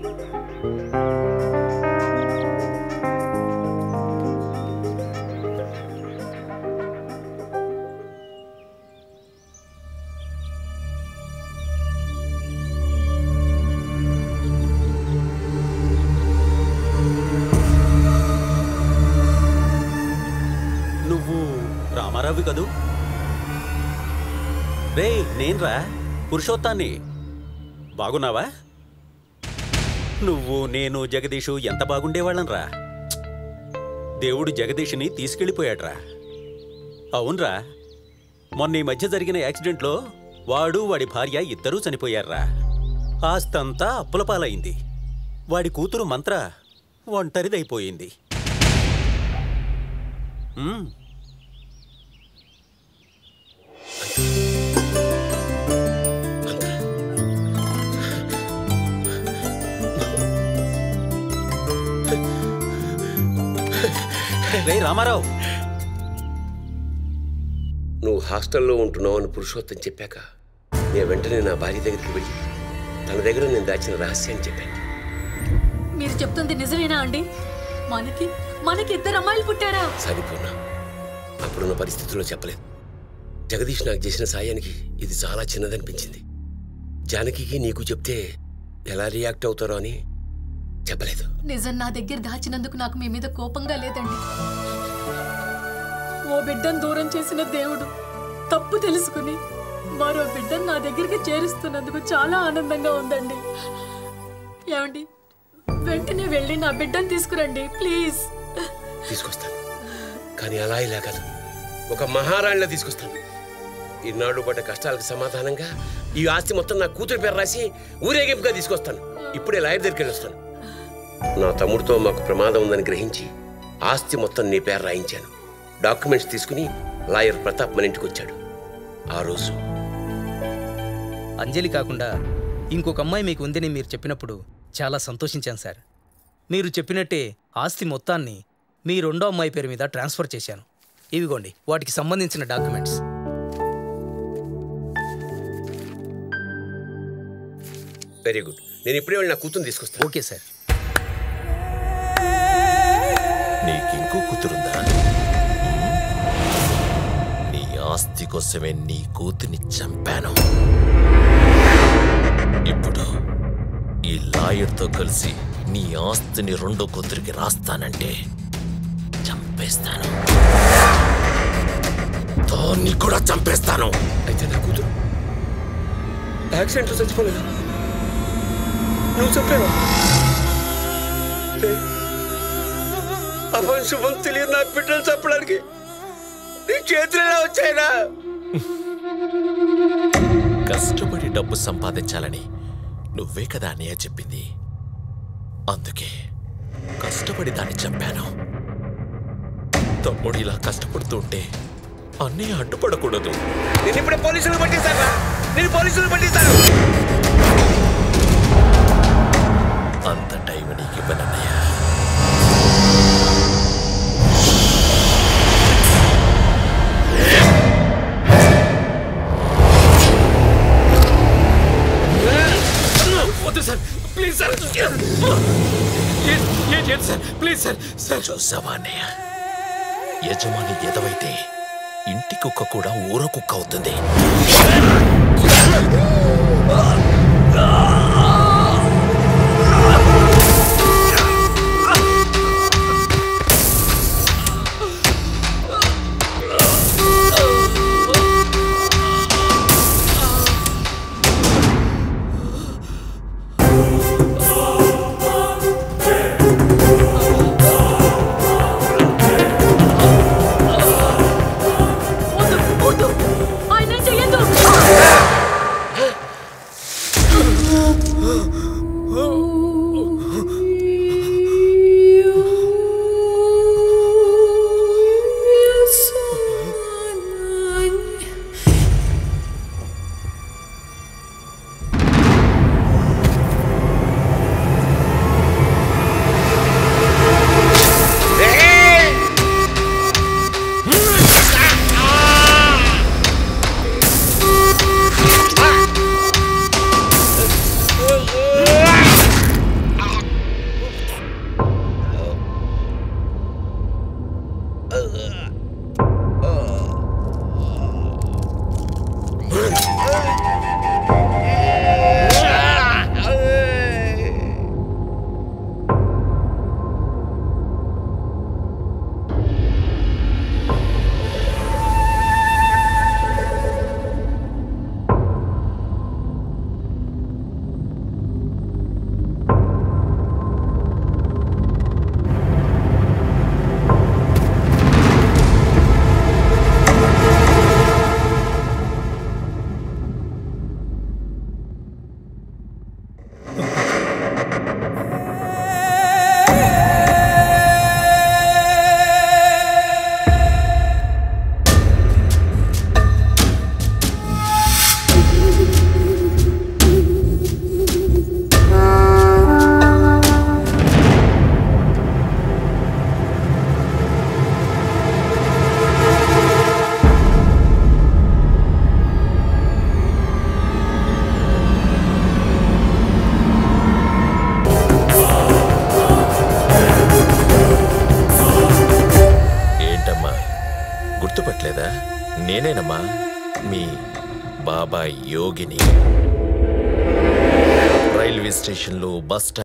నువ్వు రామారావు కదూ రే నేన్రా పురుషోత్తాన్ని బాగున్నావా నువ్వు నేను జగదీషు ఎంత బాగుండేవాళ్ళంరా దేవుడు జగదీష్ని తీసుకెళ్ళిపోయాడ్రా అవునరా మొన్న ఈ మధ్య జరిగిన యాక్సిడెంట్లో వాడు వాడి భార్య ఇద్దరూ చనిపోయారా ఆస్తంతా అప్పుల పాలైంది వాడి కూతురు మంత్ర ఒంటరిదైపోయింది మ్మ్. రే రామారావు నువ్వు హాస్టల్లో ఉంటున్నావు అని పురుషోత్తం చెప్పాక నేను వెంటనే నా భార్య దగ్గరికి వెళ్ళి తన దగ్గర నేను దాచిన రహస్యాన్ని చెప్పాను మీరు చెప్తుంది నిజమేనా అండి మనకి మనకి ఇద్దరు అమ్మాయిలు పుట్టారా సరిపోనా అప్పుడున్న పరిస్థితుల్లో చెప్పలేదు జగదీష్ నాకు చేసిన సాయానికి ఇది చాలా చిన్నదనిపించింది జానకికి నీకు చెప్తే ఎలా రియాక్ట్ అవుతారో అని చెప్పలేదు నిజం నా దగ్గర దాచినందుకు నాకు మీ మీద కోపంగా లేదండి ఓ బిడ్డను దూరం చేసిన దేవుడు తప్పు తెలుసుకుని మరో బిడ్డను నా దగ్గరికి చేరుస్తున్నందుకు చాలా ఆనందంగా ఉందండి ఏమండి వెంటనే వెళ్ళి నా బిడ్డను తీసుకురండి ప్లీజ్ తీసుకొస్తాను కానీ అలా ఇలా కాదు ఒక మహారాణిలా తీసుకొస్తాను ఇన్నాళ్ళు పడ్డ కష్టాలకు సమాధానంగా ఈ ఆస్తి మొత్తం నా కూతురు పేరు రాసి ఊరేగింపుగా తీసుకొస్తాను ఇప్పుడే లాయర్ దగ్గరికి వెళ్ళి వస్తాను నా తమ్ముడితో మాకు ప్రమాదం ఉందని గ్రహించి ఆస్తి మొత్తం నీ పేరు రాయించాను డాక్యుమెంట్స్ తీసుకుని లాయర్ ప్రతాప్ మన ఇంటికి వచ్చాడు ఆ రోజు అంజలి కాకుండా ఇంకొక అమ్మాయి మీకు ఉందని మీరు చెప్పినప్పుడు చాలా సంతోషించాను సార్ మీరు చెప్పినట్టే ఆస్తి మొత్తాన్ని మీ రెండో అమ్మాయి పేరు మీద ట్రాన్స్ఫర్ చేశాను ఇవిగోండి వాటికి సంబంధించిన డాక్యుమెంట్స్ వెరీ గుడ్ నేను ఇప్పుడే వెళ్ళి నా కూతురు తీసుకొస్తాను ఓకే సార్ నీకింకో కూతురుందా నీ ఆస్తి కోసమే నీ కూతుర్ని చంపాను ఇప్పుడు ఈ లాయర్తో కలిసి నీ ఆస్తిని రెండో కూతురికి రాస్తానంటే చంపేస్తాను దాన్ని కూడా చంపేస్తాను అయితే నా కూతురు యాక్సిడెంట్లో చచ్చిపోలేదు నువ్వు చెప్పావా అపం శుభం తెలియదు నా బిడ్డలు చెప్పడానికి నీ చేతులు ఎలా వచ్చాయినా కష్టపడి డబ్బు సంపాదించాలని నువ్వే కదా అన్నయ్య చెప్పింది అందుకే కష్టపడి దాన్ని చంపాను తమ్ముడు ఇలా కష్టపడుతుంటే అన్నయ్య అడ్డుపడకూడదు నేను ఇప్పుడే పోలీసులు పట్టిస్తాను నేను పోలీసులు పట్టిస్తాను అంత టైం నీకు ఇవ్వనన్నయ్య వద్దు సార్ ప్లీజ్ సార్ ఏంటి సార్ ప్లీజ్ సార్ సార్ చూసావా అన్నయ్య యజమాని ఎదవైతే ఇంటి కుక్క కూడా ఊర కుక్క అవుతుంది వద్దు వద్దు ఆయన చెయ్యొద్దు ఆ గుర్తుపట్టలేదా నేనేనమ్మా మీ బాబాయ్ యోగిని రైల్వే స్టేషన్లో బస్ స్టాండ్